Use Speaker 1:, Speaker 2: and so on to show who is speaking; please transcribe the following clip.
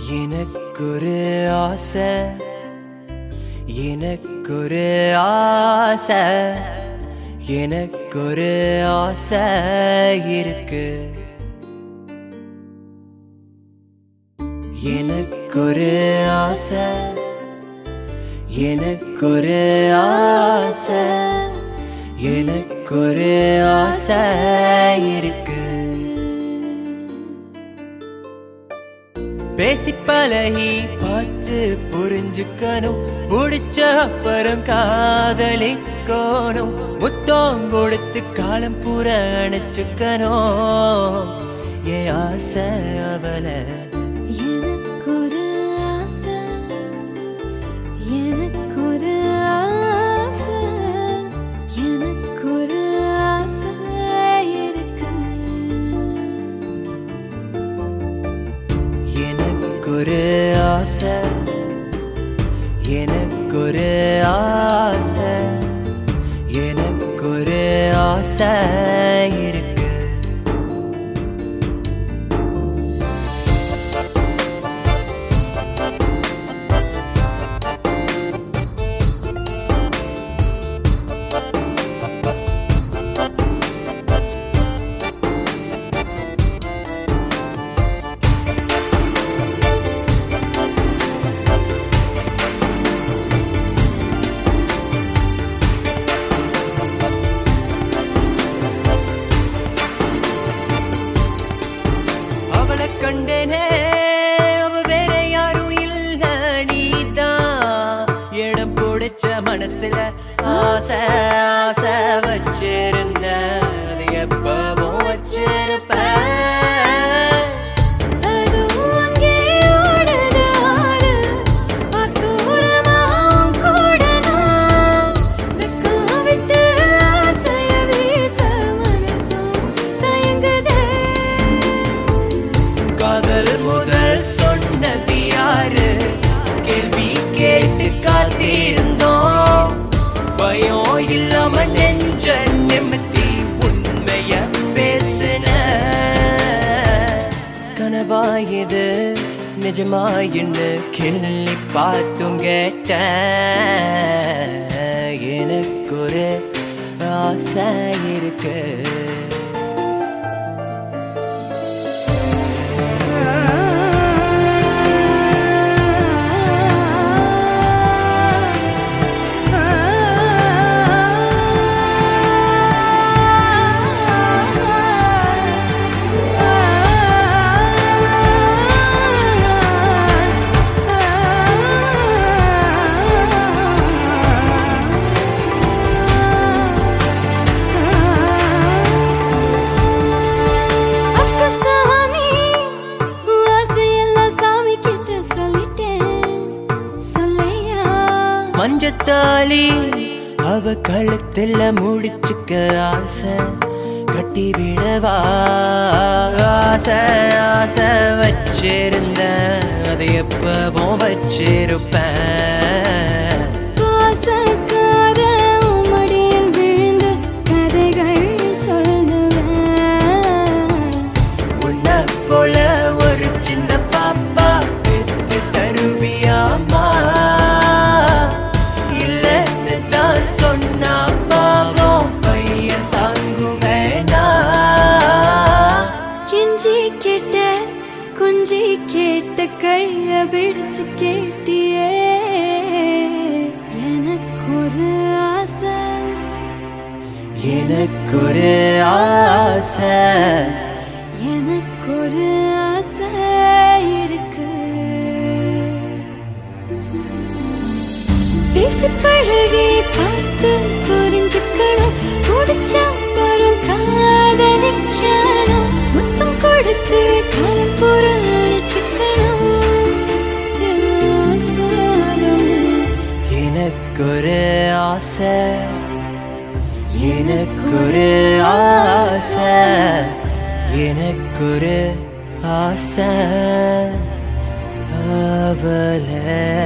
Speaker 1: எனக்கொரு ஆசை எனக்கொரு ஆசை எனக்கொரு ஆசை இருக்கு எனக்கொரு ஆசை எனக்கொரு ஆசை எனக்கொரு ஆசை இருக்கு பேசி பழகி பார்த்து புரிஞ்சுக்கணும் பிடிச்ச அப்புறம் காதலிக்கணும் முத்தம் கொடுத்து காலம் பூர அணைச்சுக்கணும் என் ஆசை அவளை
Speaker 2: எனக்கொரு ஆசை எனக்கொரு ஆசை எனக்கொரு ஆசை இருக்கு
Speaker 1: எனக்கொரு ஆசை எனக்கொரு ஆசை எனக்கொரு ஆசை இருக்கு அவளை கண்டேனே அவ வேற யாரும் இல்ல நீதான் இடம் பிடிச்ச மனசுல ஆசை ஆசை வச்சிருந்த அது எப்பவும் வச்சிருப்பேன்
Speaker 2: அதுவும் அங்கே ஓடுது ஆறு அத்தூரமாம் கூடணும் வெக்கம் விட்டு ஆசைய வீச மனசும் தயங்குதே
Speaker 1: காதல் முதல் சொன்னது யாரு கேள்வி கேட்டு காத்திருந்தோம் பயம் இல்லாம நெஞ்ச நிமித்தி உண்மைய பேசுன கனவா இது நிஜமாயின்னு கிள்ளி பார்த்தும் கேட்ட எனக்கு ஒரு ஆசை இருக்கு
Speaker 2: அப்ப சாமி ஆசையெல்லாம் சாமி கிட்ட சொல்லிட்டேன் சொல்லையா
Speaker 1: மஞ்சத்தாளி அவ கழுத்துல முடிச்சுக்க ஆசை கட்டி விடவா ஆசை ஆசை வச்சிருந்த அது எப்பவும் வச்சிருப்பேன்
Speaker 2: பாசக்கார மடியில் விழுந்து கதைகள் சொல்லுவேன்
Speaker 1: உன்னை போல ஒரு சின்ன பாப்பா பெத்து தருவியாமா இல்லைன்னு தான் சொன்னா பாவம் பையன் தாங்குவேனா
Speaker 2: கெஞ்சி கேட்ட கொஞ்சி கேட்ட கைய பிடிச்சு கேட்டியே எனக்கு ஒரு ஆசை
Speaker 1: எனக்கு ஒரு ஆசை
Speaker 2: எனக்கு ஒரு ஆசை இருக்கு பேசி பழகி பார்த்து புரிஞ்சுக்கணும் பிடிச்ச வரும் காதலிக்கணும் முத்தம் கொடுத்து காலம் பூர அணைச்சுக்கணும்
Speaker 1: எனக்கு ஒரு ஆசை எனக்கு ஒரு ஆசை எனக்கு ஒரு ஆசை அவளை